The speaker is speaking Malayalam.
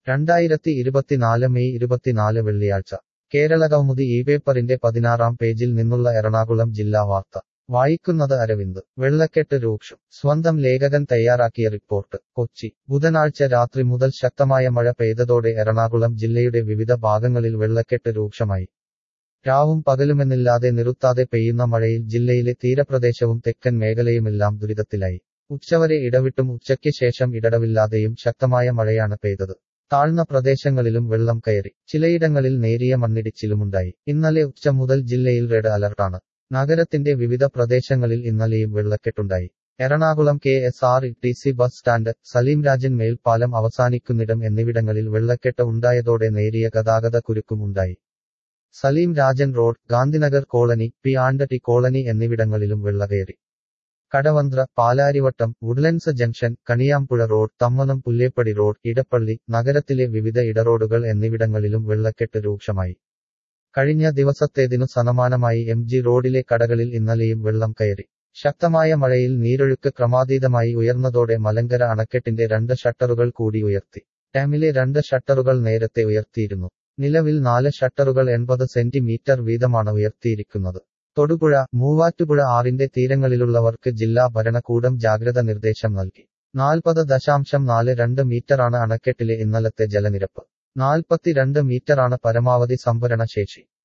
രണ്ടായിരത്തി ഇരുപത്തിനാല് മെയ് ഇരുപത്തിനാല് വെള്ളിയാഴ്ച കേരളകൗമുദി ഈ പേപ്പറിന്റെ പതിനാറാം പേജിൽ നിന്നുള്ള എറണാകുളം ജില്ലാ വാർത്ത വായിക്കുന്നത് അരവിന്ദ് വെള്ളക്കെട്ട് രൂക്ഷം സ്വന്തം ലേഖകൻ തയ്യാറാക്കിയ റിപ്പോർട്ട് കൊച്ചി ബുധനാഴ്ച രാത്രി മുതൽ ശക്തമായ മഴ പെയ്തതോടെ എറണാകുളം ജില്ലയുടെ വിവിധ ഭാഗങ്ങളിൽ വെള്ളക്കെട്ട് രൂക്ഷമായി രാവും പകലുമെന്നില്ലാതെ നിറുത്താതെ പെയ്യുന്ന മഴയിൽ ജില്ലയിലെ തീരപ്രദേശവും തെക്കൻ മേഖലയുമെല്ലാം ദുരിതത്തിലായി ഉച്ചവരെ ഇടവിട്ടും ഉച്ചയ്ക്ക് ശേഷം ഇടവില്ലാതെയും ശക്തമായ മഴയാണ് പെയ്തത് താഴ്ന്ന പ്രദേശങ്ങളിലും വെള്ളം കയറി ചിലയിടങ്ങളിൽ നേരിയ മണ്ണിടിച്ചിലുമുണ്ടായി ഇന്നലെ ഉച്ച മുതൽ ജില്ലയിൽ റെഡ് അലർട്ടാണ് നഗരത്തിന്റെ വിവിധ പ്രദേശങ്ങളിൽ ഇന്നലെയും വെള്ളക്കെട്ടുണ്ടായി Ernakulam K S R T C bus stand Salim Rajan മേൽപ്പാലം അവസാനിക്കുന്നിടം എന്നിവിടങ്ങളിൽ വെള്ളക്കെട്ട് ഉണ്ടായതോടെ നേരിയ ഗതാഗത കുരുക്കും ഉണ്ടായി Salim Rajan road Gandhinagar colony P and T colony എന്നിവിടങ്ങളിലും വെള്ളകയറി Kadavanthra Palarivattom Woodlands junction Kaniyampuzha road Thammanam Pullepady road Edappally നഗരത്തിലെ വിവിധ ഇടറോഡുകൾ എന്നിവിടങ്ങളിലും വെള്ളക്കെട്ട് രൂക്ഷമായി കഴിഞ്ഞ ദിവസത്തേതിനു സമാനമായി എം ജി റോഡിലെ കടകളിൽ ഇന്നലെയും വെള്ളം കയറി ശക്തമായ മഴയിൽ നീരൊഴുക്ക് ക്രമാതീതമായി ഉയർന്നതോടെ മലങ്കര അണക്കെട്ടിന്റെ രണ്ട് ഷട്ടറുകൾ കൂടി ഉയർത്തി ഡാമിലെ രണ്ട് ഷട്ടറുകൾ നേരത്തെ ഉയർത്തിയിരുന്നു നിലവിൽ നാല് ഷട്ടറുകൾ എൺപത് സെന്റിമീറ്റർ വീതമാണ് ഉയർത്തിയിരിക്കുന്നത് തൊടുപുഴ മൂവാറ്റുപുഴ ആറിന്റെ തീരങ്ങളിലുള്ളവർക്ക് ജില്ലാ ഭരണകൂടം ജാഗ്രത നിർദ്ദേശം നൽകി നാൽപ്പത് ദശാംശം നാല് രണ്ട് മീറ്ററാണ് അണക്കെട്ടിലെ ഇന്നലത്തെ ജലനിരപ്പ് നാൽപ്പത്തിരണ്ട് മീറ്ററാണ് പരമാവധി സംഭരണ ശേഷി